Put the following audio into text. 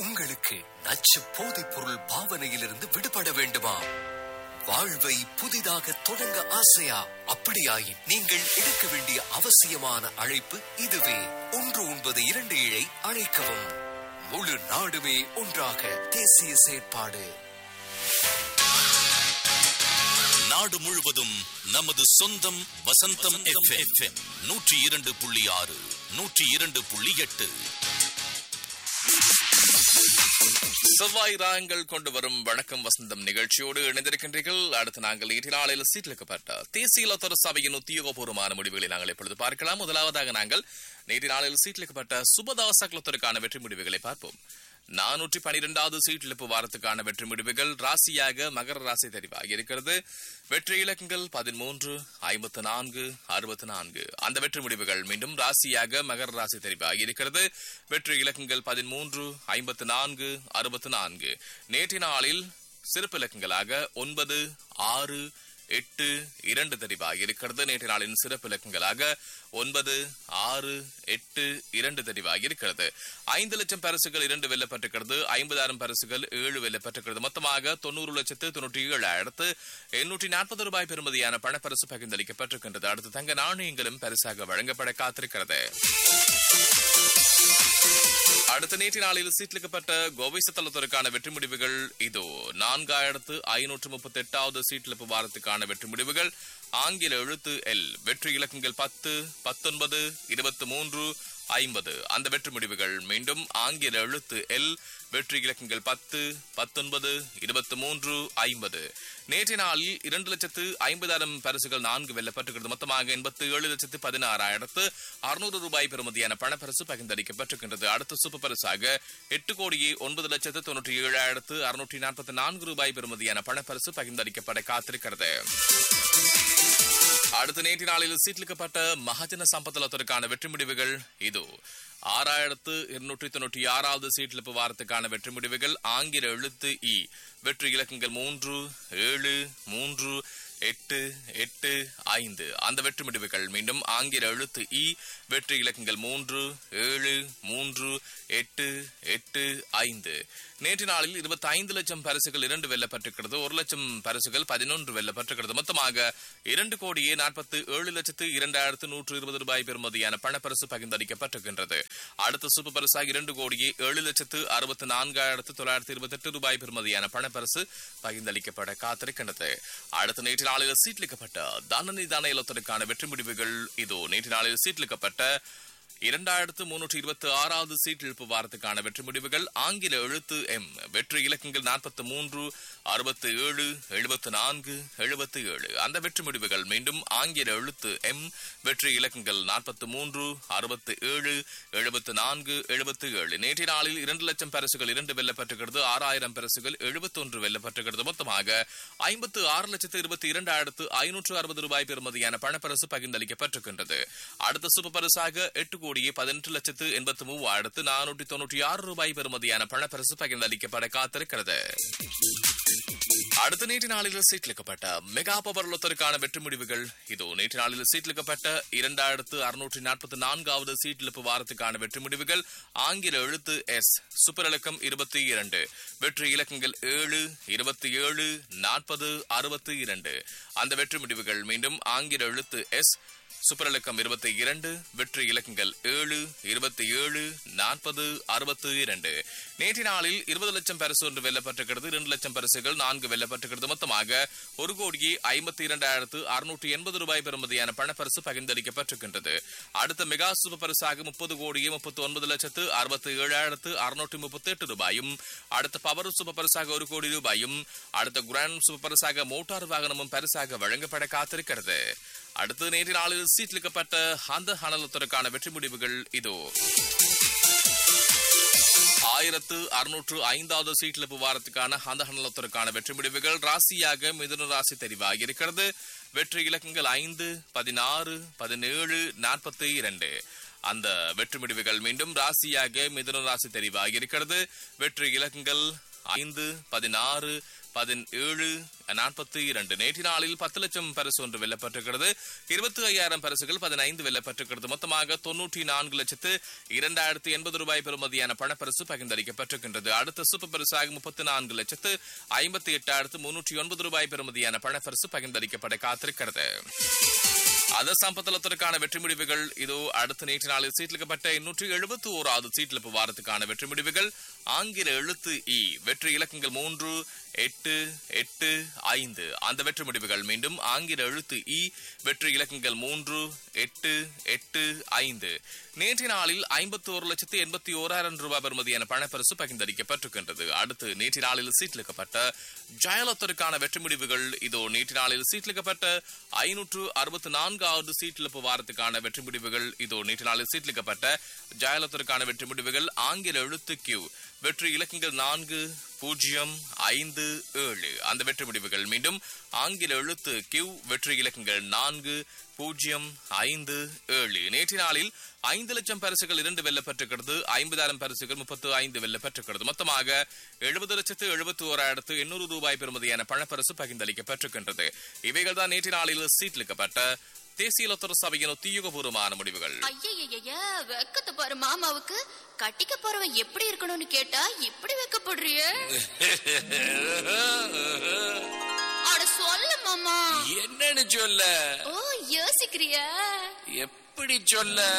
உங்களுக்கு நச்சு போதைப் பொருள் பாவனையிலிருந்து விடுபட வேண்டுமா வாழ்வை புதிதாக தொடங்க ஆசையா அப்படியாயின் நீங்கள் எடுக்க வேண்டிய அவசியமான அழைப்பு இதுவே ஒன்று ஒன்பது இரண்டு ஏழை அழைக்கவும் முழு நாடுமே ஒன்றாக தேசிய செயற்பாடு நாடு முழுவதும் நமது சொந்தம் வசந்தம் எஃப்எம் நூற்றி இரண்டு புள்ளி ஆறு நூற்றி இரண்டு புள்ளி எட்டு செவ்வாய் ராகங்கள் கொண்டு வரும் வணக்கம் வசந்தம் நிகழ்ச்சியோடு இணைந்திருக்கின்றீர்கள் அடுத்து நாங்கள் இரு நாளில் சீட்டிலிக்கப்பட்ட தேசிய இலத்தர சபையின் உத்தியோகபூர்வமான முடிவுகளை நாங்கள் இப்பொழுது பார்க்கலாம் முதலாவதாக நாங்கள் நேற்று நாளில் சீட்டிலிக்கப்பட்ட சுபதாச குலத்திற்கான வெற்றி முடிவுகளை பார்ப்போம் நானூற்றி பனிரெண்டாவது சீட்டிழப்பு வாரத்துக்கான வெற்றி முடிவுகள் ராசியாக மகர ராசி தெரிவாகி இருக்கிறது வெற்றி இலக்கங்கள் பதிமூன்று ஐம்பத்து நான்கு அறுபத்தி நான்கு அந்த வெற்றி முடிவுகள் மீண்டும் ராசியாக மகர ராசி தெரிவாகி இருக்கிறது வெற்றி இலக்கங்கள் பதிமூன்று ஐம்பத்து நான்கு அறுபத்தி நான்கு நேற்று நாளில் சிறப்பு இலக்கங்களாக ஒன்பது ஆறு எட்டு இரண்டு தெரிவாக இருக்கிறது நேற்று நாளின் சிறப்பு இலக்கங்களாக ஒன்பது ஆறு எட்டு இரண்டு தெரிவாக இருக்கிறது ஐந்து லட்சம் பரிசுகள் இரண்டு வெல்லப்பட்டிருக்கிறது ஐம்பதாயிரம் பரிசுகள் ஏழு வெல்லப்பட்டிருக்கிறது மொத்தமாக தொண்ணூறு லட்சத்து தொண்ணூற்றி ஏழாயிரத்து எண்ணூற்றி நாற்பது ரூபாய் பெறுமதியான பணப்பரிசு பகிர்ந்தளிக்கப்பட்டிருக்கின்றது அடுத்து தங்க நாணயங்களும் பரிசாக வழங்கப்பட காத்திருக்கிறது அடுத்த நேற்று நாளில் சீட்லிக்கப்பட்ட கோவை சத்தலத்திற்கான வெற்றி முடிவுகள் இதோ நான்காயிரத்து ஐநூற்று முப்பத்தி எட்டாவது சீட்லிப்பு வாரத்துக்கான வெற்றி முடிவுகள் ஆங்கில எழுத்து எல் வெற்றி இலக்கங்கள் பத்து பத்தொன்பது இருபத்தி மூன்று ஐம்பது அந்த வெற்றி முடிவுகள் மீண்டும் ஆங்கில எழுத்து எல் வெற்றி இலக்கங்கள் பத்து பத்தொன்பது இருபத்தி மூன்று ஐம்பது நேற்றைய நாளில் இரண்டு லட்சத்து ஐம்பதாயிரம் பரிசுகள் நான்கு வெல்லப்பட்டிருக்கிறது மொத்தமாக எண்பத்தி ஏழு லட்சத்து பதினாறாயிரத்து அறுநூறு ரூபாய் பெறுமதியான பணப்பரிசு பகிர்ந்தளிக்கப்பட்டிருக்கின்றது அடுத்த சூப்பர் பரிசாக எட்டு கோடியே ஒன்பது லட்சத்து தொன்னூற்றி ஏழாயிரத்து அறுநூற்றி நாற்பத்தி நான்கு ரூபாய் பெறுமதியான பணப்பரிசு பகிர்ந்தளிக்கப்பட காத்திருக்கிறது அடுத்த நேற்று நாளில் சீட்லிக்கப்பட்ட மகாஜன சம்பத்தலத்திற்கான வெற்றி முடிவுகள் இது ஆறாயிரத்து இருநூற்றி தொண்ணூற்றி ஆறாவது சீட்லிப்பு வாரத்துக்கான வெற்றி முடிவுகள் ஆங்கில எழுத்து இ வெற்றி இலக்கங்கள் மூன்று ஏழு மூன்று எட்டு எட்டு ஐந்து அந்த வெற்றி முடிவுகள் மீண்டும் ஆங்கில எழுத்து இ வெற்றி இலக்கங்கள் மூன்று ஏழு மூன்று எட்டு எட்டு ஐந்து நேற்று நாளில் இருபத்தி ஐந்து லட்சம் பரிசுகள் இரண்டு வெல்லப்பட்டிருக்கிறது ஒரு லட்சம் பரிசுகள் பதினொன்று வெல்லப்பட்டிருக்கிறது மொத்தமாக இரண்டு கோடியே நாற்பத்தி ஏழு லட்சத்து இரண்டாயிரத்து நூற்று இருபது ரூபாய் பெறுமதியான பணப்பரிசு பகிர்ந்தளிக்கப்பட்டிருக்கின்றது அடுத்த சூப்பர் பரிசாக இரண்டு கோடியே ஏழு லட்சத்து அறுபத்தி நான்காயிரத்து தொள்ளாயிரத்து இருபத்தி எட்டு ரூபாய் பெறுமதியான பணப்பரிசு பகிர்ந்தளிக்கப்பட காத்திருக்கின்றது அடுத்த நேற்று நாளில் சீட்லிக்கப்பட்ட தனநி தான இலத்திற்கான வெற்றி முடிவுகள் இதோ நேற்று நாளில் சீட்லிக்கப்பட்ட இரண்டாயிரத்து முன்னூற்றி இருபத்தி ஆறாவது சீட்டிழப்பு வாரத்துக்கான வெற்றி முடிவுகள் ஆங்கில எழுத்து எம் வெற்றி இலக்கங்கள் நாற்பத்தி மூன்று அறுபத்தி ஏழு எழுபத்தி நான்கு எழுபத்தி ஏழு அந்த வெற்றி முடிவுகள் மீண்டும் ஆங்கில எழுத்து எம் வெற்றி இலக்கங்கள் நாற்பத்தி மூன்று அறுபத்தி ஏழு எழுபத்தி நான்கு எழுபத்தி ஏழு நேற்றைய நாளில் இரண்டு லட்சம் பரிசுகள் இரண்டு வெல்லப்பட்டிருக்கிறது ஆறாயிரம் பரிசுகள் எழுபத்தொன்று வெல்லப்பட்டிருக்கிறது மொத்தமாக ஐம்பத்து ஆறு லட்சத்து இருபத்தி இரண்டாயிரத்து ஐநூற்று அறுபது ரூபாய் பெறுமதியான பணப்பரிசு பகிர்ந்தளிக்கப்பட்டிருக்கின்றது அடுத்த சூப்பர் பரிசாக எட்டு கோடியே பதினெட்டு லட்சத்து எண்பத்தி மூவாயிரத்து நானூற்றி தொன்னூற்றி ஆறு ரூபாய் பெறுமதியான பணப்பரிசு பகிர்ந்தளிக்கப்பட காத்திருக்கிறது அடுத்த நேற்று நாளில் சீட்லிக்கப்பட்ட மெகா பவர் லொத்தருக்கான வெற்றி முடிவுகள் இதோ நேற்று நாளில் சீட்லிக்கப்பட்ட இரண்டாயிரத்து அறுநூற்றி நாற்பத்தி நான்காவது சீட்டிழப்பு வாரத்துக்கான வெற்றி முடிவுகள் ஆங்கில எழுத்து எஸ் சூப்பர் இலக்கம் இருபத்தி இரண்டு வெற்றி இலக்கங்கள் ஏழு இருபத்தி ஏழு நாற்பது அறுபத்தி இரண்டு அந்த வெற்றி முடிவுகள் மீண்டும் ஆங்கில எழுத்து எஸ் சூப்பர் இலக்கம் இருபத்தி இரண்டு வெற்றி இலக்கங்கள் ஏழு இருபத்தி ஏழு நாற்பது அறுபத்தி இரண்டு நேற்று நாளில் இருபது லட்சம் பரிசு ஒன்று வெல்லப்பட்டிருக்கிறது இரண்டு லட்சம் பரிசுகள் நான்கு வெல்லப்பட்டிருக்கிறது மொத்தமாக ஒரு கோடியே ஐம்பத்தி இரண்டாயிரத்து அறுநூற்றி எண்பது ரூபாய் பெறுமதியான பணப்பரிசு பகிர்ந்தளிக்கப்பட்டிருக்கின்றது அடுத்த மெகா சூப்பர் பரிசாக முப்பது கோடியே முப்பத்தி ஒன்பது லட்சத்து அறுபத்தி ஏழாயிரத்து அறுநூற்றி முப்பத்தி எட்டு ரூபாயும் அடுத்த பவர் சூப்பர் பரிசாக ஒரு கோடி ரூபாயும் அடுத்த கிராண்ட் சூப்பர் பரிசாக மோட்டார் வாகனமும் பரிசாக வழங்கப்பட காத்திருக்கிறது அடுத்து நேற்று நாளில் சீட்லிக்கப்பட்ட அந்த ஹனலத்திற்கான வெற்றி முடிவுகள் இதோ ஆயிரத்து அறுநூற்று ஐந்தாவது சீட்லிப்பு வாரத்துக்கான அந்த ஹனலத்திற்கான வெற்றி முடிவுகள் ராசியாக மிதுன ராசி தெரிவாகி இருக்கிறது வெற்றி இலக்கங்கள் ஐந்து பதினாறு பதினேழு நாற்பத்தி இரண்டு அந்த வெற்றி முடிவுகள் மீண்டும் ராசியாக மிதுன ராசி தெரிவாகி இருக்கிறது வெற்றி இலக்கங்கள் ஐந்து பதினாறு பதினேழு நாற்பத்தி இரண்டு நேற்று நாளில் பத்து லட்சம் பரிசு ஒன்று வெல்லப்பட்டிருக்கிறது இருபத்தி ஐயாயிரம் பரிசுகள் பதினைந்து வெல்லப்பட்டிருக்கிறது மொத்தமாக தொன்னூற்றி நான்கு லட்சத்து இரண்டாயிரத்து எண்பது ரூபாய் பெறுமதியான பணப்பரிசு பகிர்ந்தளிக்கப்பட்டிருக்கின்றது அடுத்த சூப்பர் பரிசாக முப்பத்தி நான்கு லட்சத்து ஐம்பத்தி எட்டாயிரத்து முன்னூற்றி ஒன்பது ரூபாய் பெறுமதியான பணப்பரிசு பகிர்ந்தளிக்கப்பட காத்திருக்கிறது அத சம்பத்தலத்திற்கான வெற்றி முடிவுகள் இதோ அடுத்த நேற்று நாளில் சீட்லிக்கப்பட்ட எண்ணூற்றி எழுபத்தி ஓராவது சீட்லிப்பு வாரத்துக்கான வெற்றி முடிவுகள் ஆங்கில எழுத்து இ வெற்றி இலக்கங்கள் மூன்று எட்டு எட்டு ஐந்து அந்த வெற்றி முடிவுகள் மீண்டும் ஆங்கில எழுத்து இ வெற்றி இலக்கங்கள் மூன்று எட்டு எட்டு ஐந்து நேற்று நாளில் ஐம்பத்தி ஒரு லட்சத்து எண்பத்தி ஓராயிரம் ரூபாய் பெறுமதியான பணப்பரிசு பகிர்ந்தளிக்கப்பட்டிருக்கின்றது அடுத்து நேற்று நாளில் சீட்லிக்கப்பட்ட ஜெயலலிதாவுக்கான வெற்றி முடிவுகள் இதோ நேற்று நாளில் சீட்லிக்கப்பட்ட ஐநூற்று அறுபத்தி நான்காவது சீட்டிழப்பு வாரத்துக்கான வெற்றி முடிவுகள் இதோ நேற்று நாளில் சீட்லிக்கப்பட்ட ஜெயலலிதாவுக்கான வெற்றி முடிவுகள் ஆங்கில எழுத்து கியூ வெற்றி இலக்கங்கள் நான்கு பூஜ்ஜியம் ஐந்து ஏழு அந்த வெற்றி முடிவுகள் மீண்டும் ஆங்கில எழுத்து கியூ வெற்றி இலக்கங்கள் நான்கு பூஜ்ஜியம் ஐந்து ஏழு நேற்று நாளில் ஐந்து லட்சம் பரிசுகள் இரண்டு வெல்லப்பட்டிருக்கிறது ஐம்பதாயிரம் பரிசுகள் முப்பத்து ஐந்து வெல்லப்பட்டிருக்கிறது மொத்தமாக எழுபது லட்சத்து எழுபத்தி ஓராயிரத்து எண்ணூறு ரூபாய் பெறுமதியான பணப்பரிசு பகிர்ந்தளிக்கப்பட்டிருக்கின்றது இவைகள் தான் நேற்று நாளில் சீட்லிக்கப்பட்ட தேசிய லொத்தர சபையின் உத்தியோகபூர்வமான முடிவுகள் ஐயய்யய்ய வெக்கத்தை பாரு மாமாவுக்கு கட்டிக்க போறவன் எப்படி இருக்கணும்னு கேட்டா இப்படி வெக்கப்படுறிய அட சொல்ல மாமா என்னன்னு சொல்ல ஓ யோசிக்கிறியா எப்படி சொல்ல